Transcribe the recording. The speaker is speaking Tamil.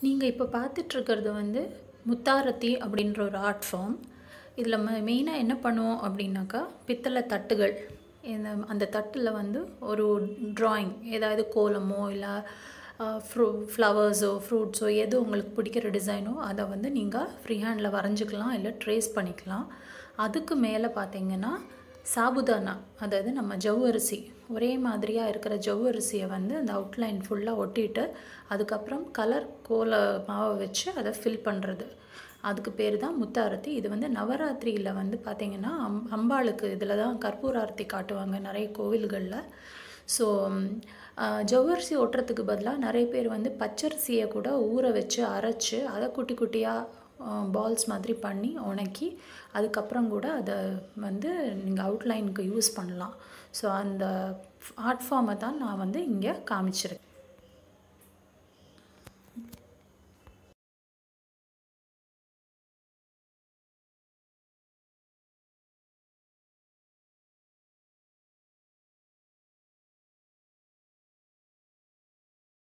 நீங்கள் இப்போ பார்த்துட்ருக்கிறது வந்து முத்தாரத்தி அப்படின்ற ஒரு ஆர்ட் ஃபார்ம் இதில் ம மெயினாக என்ன பண்ணுவோம் அப்படின்னாக்கா பித்தளை தட்டுகள் இந்த அந்த தட்டில் வந்து ஒரு ட்ராயிங் ஏதாவது கோலமோ இல்லை ஃப்ரூ ஃப்ளவர்ஸோ ஃப்ரூட்ஸோ எது உங்களுக்கு பிடிக்கிற டிசைனோ அதை வந்து நீங்கள் ஃப்ரீ ஹேண்டில் வரைஞ்சிக்கலாம் இல்லை ட்ரேஸ் பண்ணிக்கலாம் அதுக்கு மேலே பார்த்தீங்கன்னா சாபுதானா அதாவது நம்ம ஜவ்வரிசி ஒரே மாதிரியாக இருக்கிற ஜவ்வரிசியை வந்து அந்த அவுட்லைன் ஃபுல்லாக ஒட்டிட்டு அதுக்கப்புறம் கலர் கோல மாவை வச்சு அதை ஃபில் பண்ணுறது அதுக்கு பேர் தான் முத்தாரத்தி இது வந்து நவராத்திரியில் வந்து பார்த்திங்கன்னா அம் அம்பாளுக்கு இதில் தான் கற்பூர ஆரத்தி காட்டுவாங்க நிறைய கோவில்களில் ஸோ ஜவ்வரிசி ஒட்டுறதுக்கு பதிலாக நிறைய பேர் வந்து பச்சரிசியை கூட ஊற வச்சு அரைச்சி அதை குட்டி குட்டியாக பால்ஸ் மாதிரி பண்ணி உணக்கி அதுக்கப்புறம் கூட அதை வந்து நீங்கள் அவுட்லைனுக்கு யூஸ் பண்ணலாம் ஸோ அந்த ஆர்ட் ஃபார்மை தான் நான் வந்து இங்கே காமிச்சிருக்கேன்